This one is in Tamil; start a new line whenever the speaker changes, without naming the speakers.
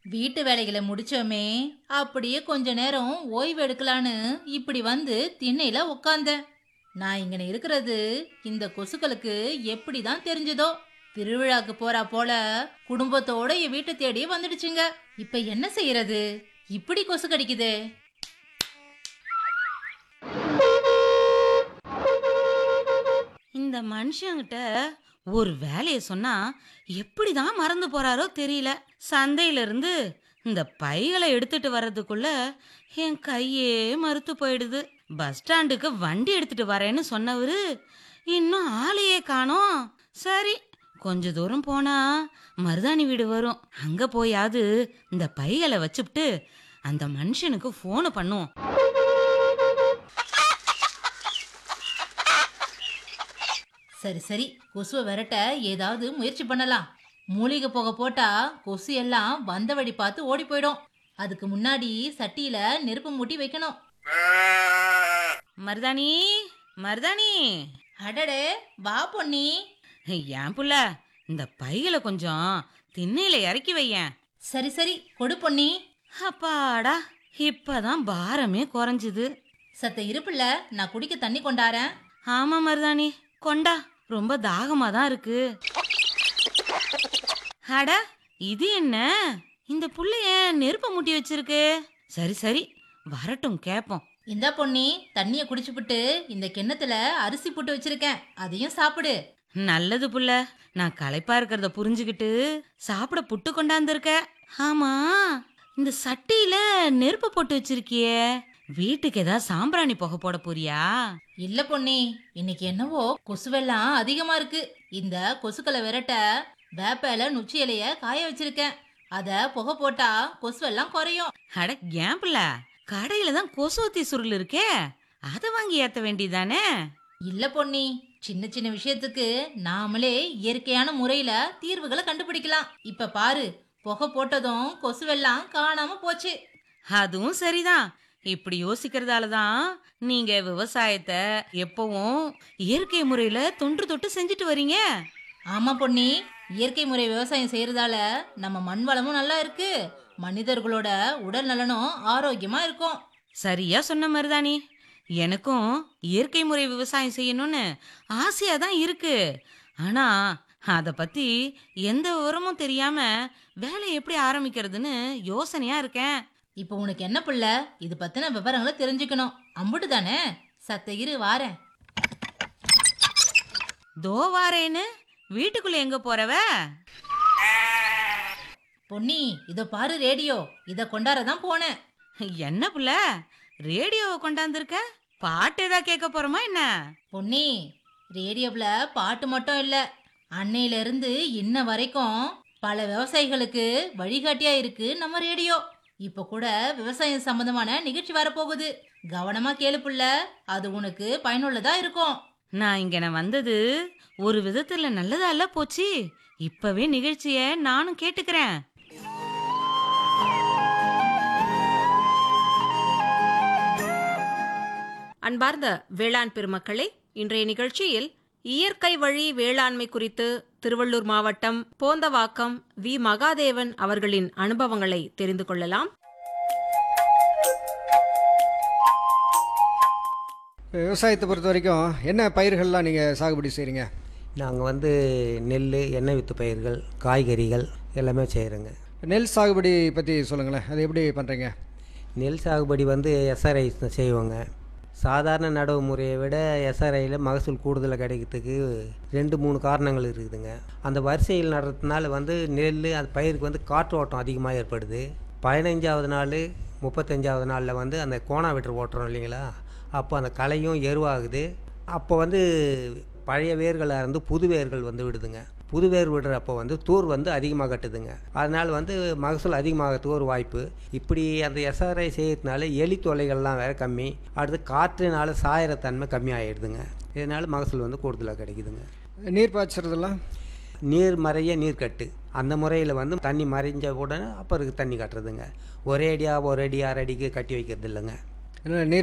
வீட்டு வேலைகளை முடிச்சோமே அப்படியே கொஞ்ச நேரம் ஓய்வு எடுக்கலான்னு இப்படி வந்து திண்ணையில உட்காந்தேன் நான் இங்க இருக்கிறது இந்த கொசுக்களுக்கு எப்படிதான் தெரிஞ்சதோ திருவிழாக்கு போறா போல குடும்பத்தோட என் வீட்டை தேடி வந்துடுச்சுங்க இப்ப என்ன செய்யறது இப்படி கொசு கடிக்குதே
இந்த மனுஷங்கிட்ட ஒரு வேலையை சொன்னா எப்படிதான் மறந்து போறாரோ தெரியல சந்தையில இருந்து இந்த பைகளை எடுத்துட்டு வர்றதுக்குள்ள என் கையே மறுத்து போயிடுது பஸ் ஸ்டாண்டுக்கு வண்டி எடுத்துட்டு வரேன்னு சொன்னவரு இன்னும் ஆளையே காணோம் சரி கொஞ்ச தூரம் போனா மருதாணி வீடு வரும் அங்க போயாவது இந்த பைகளை வச்சுப்புட்டு அந்த மனுஷனுக்கு ஃபோனு பண்ணுவோம்
சரி சரி கொசுவை விரட்ட ஏதாவது முயற்சி பண்ணலாம் மூலிகை புகை போட்டா கொசு எல்லாம் வந்த வழி பார்த்து ஓடி போயிடும் அதுக்கு முன்னாடி சட்டியில நெருப்பு மூட்டி வைக்கணும்
மருதாணி மருதாணி
அடடே வா பொன்னி
ஏன் புள்ள இந்த பையில கொஞ்சம் திண்ணையில இறக்கி வையேன்
சரி சரி கொடு பொன்னி
அப்பாடா இப்பதான் பாரமே குறைஞ்சுது
சத்த இருப்புல நான் குடிக்க தண்ணி கொண்டாரேன்
ஆமா மருதாணி கொண்டா ரொம்ப தாகமா தான் இருக்கு அட இது என்ன இந்த புள்ளைய நெருப்ப மூட்டி வச்சிருக்கு சரி சரி வரட்டும் கேப்போம்
இந்தா பொன்னி தண்ணிய குடிச்சுப்புட்டு இந்த கிண்ணத்துல அரிசி போட்டு வச்சிருக்கேன் அதையும் சாப்பிடு
நல்லது புள்ள நான் களைப்பா இருக்கிறத புரிஞ்சுக்கிட்டு சாப்பிட புட்டு கொண்டாந்துருக்க ஆமா இந்த சட்டியில நெருப்பு போட்டு வச்சிருக்கியே வீட்டுக்கு ஏதாவது சாம்பிராணி புகை போட போறியா
இல்ல பொன்னி இன்னைக்கு என்னவோ கொசுவெல்லாம் அதிகமா இருக்கு இந்த கொசுக்களை விரட்ட வேப்ப இலை நுச்சி இலைய காய வச்சிருக்கேன் அத புகை போட்டா கொசுவெல்லாம் குறையும்
அட ஏன் புள்ள கடையில தான் கொசுவத்தி சுருள் இருக்கே அதை வாங்கி ஏத்த வேண்டியதானே
இல்ல பொன்னி சின்ன சின்ன விஷயத்துக்கு நாமளே இயற்கையான முறையில தீர்வுகளை கண்டுபிடிக்கலாம் இப்ப பாரு புகை போட்டதும் கொசுவெல்லாம் காணாம போச்சு
அதுவும் சரிதான் இப்படி யோசிக்கிறதால தான் நீங்க விவசாயத்தை எப்பவும் இயற்கை முறையில தொன்று தொட்டு செஞ்சுட்டு வரீங்க
ஆமா பொன்னி இயற்கை முறை விவசாயம் செய்யறதால நம்ம மண் வளமும் நல்லா இருக்கு மனிதர்களோட உடல் நலனும் ஆரோக்கியமா இருக்கும்
சரியா சொன்ன மருதாணி எனக்கும் இயற்கை முறை விவசாயம் செய்யணும்னு ஆசையா தான் இருக்கு ஆனா அத பத்தி எந்த விவரமும் தெரியாம வேலை எப்படி ஆரம்பிக்கிறதுன்னு யோசனையா இருக்கேன்
இப்போ உனக்கு என்ன புள்ள இது பத்தின விவரங்களை தெரிஞ்சுக்கணும் அம்புட்டு தானே சத்த இரு வாரேன்
தோ வாரேன்னு வீட்டுக்குள்ள எங்க போறவ
பொன்னி இத பாரு ரேடியோ இத கொண்டாட தான் போனேன்
என்ன புள்ள ரேடியோவை கொண்டாந்துருக்க பாட்டு ஏதா கேட்க போறோமா என்ன
பொன்னி ரேடியோவில் பாட்டு மட்டும் இல்லை அன்னையில இருந்து இன்ன வரைக்கும் பல விவசாயிகளுக்கு வழிகாட்டியா இருக்கு நம்ம ரேடியோ இப்போ கூட விவசாயம் சம்பந்தமான நிகழ்ச்சி வரப்போகுது கவனமா கேளு புள்ள அது உனக்கு பயனுள்ளதா இருக்கும்
நான் இங்க நான் வந்தது ஒரு விதத்துல நல்லதா இல்ல போச்சு இப்பவே நிகழ்ச்சிய நானும் கேட்டுக்கிறேன்
அன்பார்ந்த வேளாண் பெருமக்களே இன்றைய நிகழ்ச்சியில் இயற்கை வழி வேளாண்மை குறித்து திருவள்ளூர் மாவட்டம் போந்தவாக்கம் வி மகாதேவன் அவர்களின் அனுபவங்களை தெரிந்து கொள்ளலாம்
விவசாயத்தை பொறுத்த வரைக்கும் என்ன பயிர்கள்லாம் நீங்கள் சாகுபடி செய்கிறீங்க
நாங்கள் வந்து நெல் எண்ணெய் வித்து பயிர்கள் காய்கறிகள் எல்லாமே செய்கிறோங்க
நெல் சாகுபடி பற்றி சொல்லுங்களேன் அது எப்படி பண்ணுறீங்க
நெல் சாகுபடி வந்து எஸ்ஆர்ஐ செய்வோங்க சாதாரண நடவு முறையை விட எஸ்ஆர்ஐயில் மகசூல் கூடுதலாக கிடைக்கிறதுக்கு ரெண்டு மூணு காரணங்கள் இருக்குதுங்க அந்த வரிசையில் நடுறதுனால வந்து நெல் அந்த பயிருக்கு வந்து காற்று ஓட்டம் அதிகமாக ஏற்படுது பதினஞ்சாவது நாள் முப்பத்தஞ்சாவது நாளில் வந்து அந்த கோணா வெட்டு ஓட்டுறோம் இல்லைங்களா அப்போ அந்த களையும் எருவாகுது அப்போ வந்து பழைய வேர்களாக இருந்து புது வேர்கள் வந்து விடுதுங்க புது வேர் விடுறப்போ வந்து தூர் வந்து அதிகமாக கட்டுதுங்க அதனால் வந்து மகசூல் அதிகமாகிறதுக்கு ஒரு வாய்ப்பு இப்படி அந்த எஸ்ஆர்ஐ செய்யறதுனால எலி தொல்லைகள்லாம் வேறு கம்மி அடுத்து காற்றுனால சாயிற தன்மை கம்மி ஆகிடுதுங்க இதனால் மகசூல் வந்து கூடுதலாக கிடைக்குதுங்க
நீர் பாய்ச்சறதெல்லாம்
நீர் மறைய நீர் கட்டு அந்த முறையில் வந்து தண்ணி மறைஞ்ச உடனே அப்புறம் தண்ணி கட்டுறதுங்க ஒரே அடியாக ஒரு அடி அரை அடிக்கு கட்டி வைக்கிறது இல்லைங்க
என்ன நீர்